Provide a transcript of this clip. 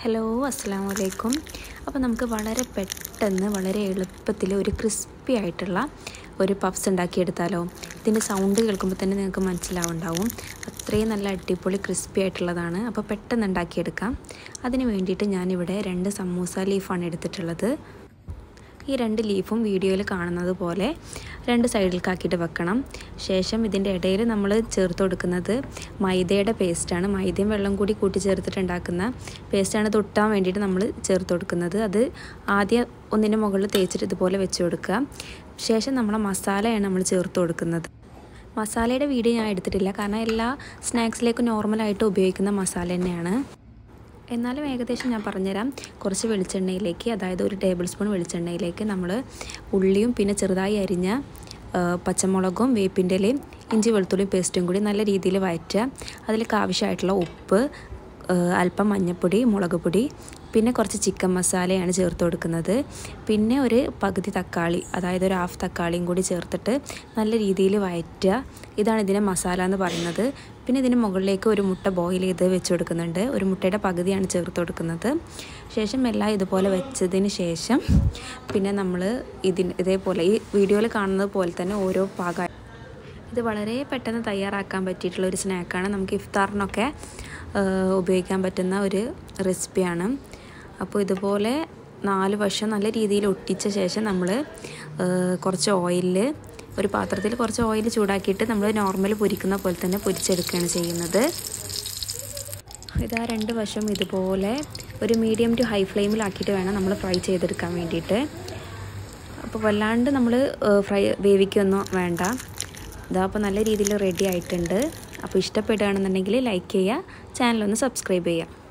hello അസ്സാം വലൈക്കും അപ്പോൾ നമുക്ക് വളരെ പെട്ടെന്ന് വളരെ എളുപ്പത്തിൽ ഒരു ക്രിസ്പി ആയിട്ടുള്ള ഒരു പഫ്സ് ഉണ്ടാക്കിയെടുത്താലോ ഇതിൻ്റെ സൗണ്ട് കേൾക്കുമ്പോൾ തന്നെ നിങ്ങൾക്ക് മനസ്സിലാവുണ്ടാവും അത്രയും നല്ല അടിപൊളി ക്രിസ്പി ആയിട്ടുള്ളതാണ് അപ്പോൾ പെട്ടെന്ന് ഉണ്ടാക്കിയെടുക്കാം അതിന് വേണ്ടിയിട്ട് ഞാനിവിടെ രണ്ട് സമൂസ ലീഫാണ് എടുത്തിട്ടുള്ളത് ഈ രണ്ട് ലീഫും വീഡിയോയിൽ കാണുന്നത് പോലെ രണ്ട് സൈഡിലേക്കാക്കിയിട്ട് വെക്കണം ശേഷം ഇതിൻ്റെ ഇടയിൽ നമ്മൾ ചേർത്ത് കൊടുക്കുന്നത് മൈദയുടെ പേസ്റ്റാണ് മൈദയും വെള്ളം കൂടി കൂട്ടി ചേർത്തിട്ട് ഉണ്ടാക്കുന്ന പേസ്റ്റാണ് തൊട്ടാൻ വേണ്ടിയിട്ട് നമ്മൾ ചേർത്ത് കൊടുക്കുന്നത് അത് ആദ്യം ഒന്നിൻ്റെ മുകളിൽ തേച്ചിട്ട് ഇതുപോലെ വെച്ച് കൊടുക്കുക ശേഷം നമ്മളെ മസാലയാണ് നമ്മൾ ചേർത്ത് കൊടുക്കുന്നത് മസാലയുടെ വീഡിയോ ഞാൻ എടുത്തിട്ടില്ല കാരണം എല്ലാ സ്നാക്സിലേക്കും നോർമലായിട്ട് ഉപയോഗിക്കുന്ന മസാല തന്നെയാണ് എന്നാലും ഏകദേശം ഞാൻ പറഞ്ഞുതരാം കുറച്ച് വെളിച്ചെണ്ണയിലേക്ക് അതായത് ഒരു ടേബിൾ സ്പൂൺ വെളിച്ചെണ്ണയിലേക്ക് നമ്മൾ ഉള്ളിയും പിന്നെ ചെറുതായി അരിഞ്ഞ പച്ചമുളകും വേപ്പിൻ്റെ ഇലയും ഇഞ്ചി വെളുത്തുള്ളിയും പേസ്റ്റും കൂടി നല്ല രീതിയിൽ വഴറ്റുക അതിലേക്ക് ആവശ്യമായിട്ടുള്ള ഉപ്പ് അല്പം മഞ്ഞൾപ്പൊടി മുളക് പൊടി പിന്നെ കുറച്ച് ചിക്കൻ മസാലയാണ് ചേർത്ത് കൊടുക്കുന്നത് പിന്നെ ഒരു പകുതി തക്കാളി അതായത് ഒരു ഹാഫ് തക്കാളിയും കൂടി ചേർത്തിട്ട് നല്ല രീതിയിൽ വഴറ്റുക ഇതാണ് ഇതിൻ്റെ മസാല എന്ന് പറയുന്നത് പിന്നെ ഇതിന് മുകളിലേക്ക് ഒരു മുട്ട ബോയിൽ ചെയ്ത് വെച്ച് കൊടുക്കുന്നുണ്ട് ഒരു മുട്ടയുടെ പകുതിയാണ് ചേർത്ത് കൊടുക്കുന്നത് ശേഷം എല്ലാം ഇതുപോലെ വെച്ചതിന് ശേഷം പിന്നെ നമ്മൾ ഇതിന് ഇതേപോലെ ഈ വീഡിയോയിൽ കാണുന്നത് പോലെ തന്നെ ഓരോ പാക ഇത് വളരെ പെട്ടെന്ന് തയ്യാറാക്കാൻ പറ്റിയിട്ടുള്ള ഒരു സ്നാക്കാണ് നമുക്ക് ഇഫ്താറിനൊക്കെ ഉപയോഗിക്കാൻ പറ്റുന്ന ഒരു റെസിപ്പിയാണ് അപ്പോൾ ഇതുപോലെ നാല് വശം നല്ല രീതിയിൽ ഒട്ടിച്ച ശേഷം നമ്മൾ കുറച്ച് ഓയിലിൽ ഒരു പാത്രത്തിൽ കുറച്ച് ഓയിൽ ചൂടാക്കിയിട്ട് നമ്മൾ നോർമൽ പൊരിക്കുന്ന പോലെ തന്നെ പൊരിച്ചെടുക്കുകയാണ് ചെയ്യുന്നത് ഇതാ രണ്ട് വശം ഇതുപോലെ ഒരു മീഡിയം ടു ഹൈ ഫ്ലെയിമിലാക്കിയിട്ട് വേണം നമ്മൾ ഫ്രൈ ചെയ്തെടുക്കാൻ വേണ്ടിയിട്ട് അപ്പോൾ വല്ലാണ്ട് നമ്മൾ ഫ്രൈ വേവിക്കൊന്നും വേണ്ട ഇതാ അപ്പോൾ നല്ല രീതിയിൽ റെഡി ആയിട്ടുണ്ട് അപ്പോൾ ഇഷ്ടപ്പെടുകയാണെന്നുണ്ടെങ്കിൽ ലൈക്ക് ചെയ്യുക ചാനലൊന്ന് സബ്സ്ക്രൈബ് ചെയ്യുക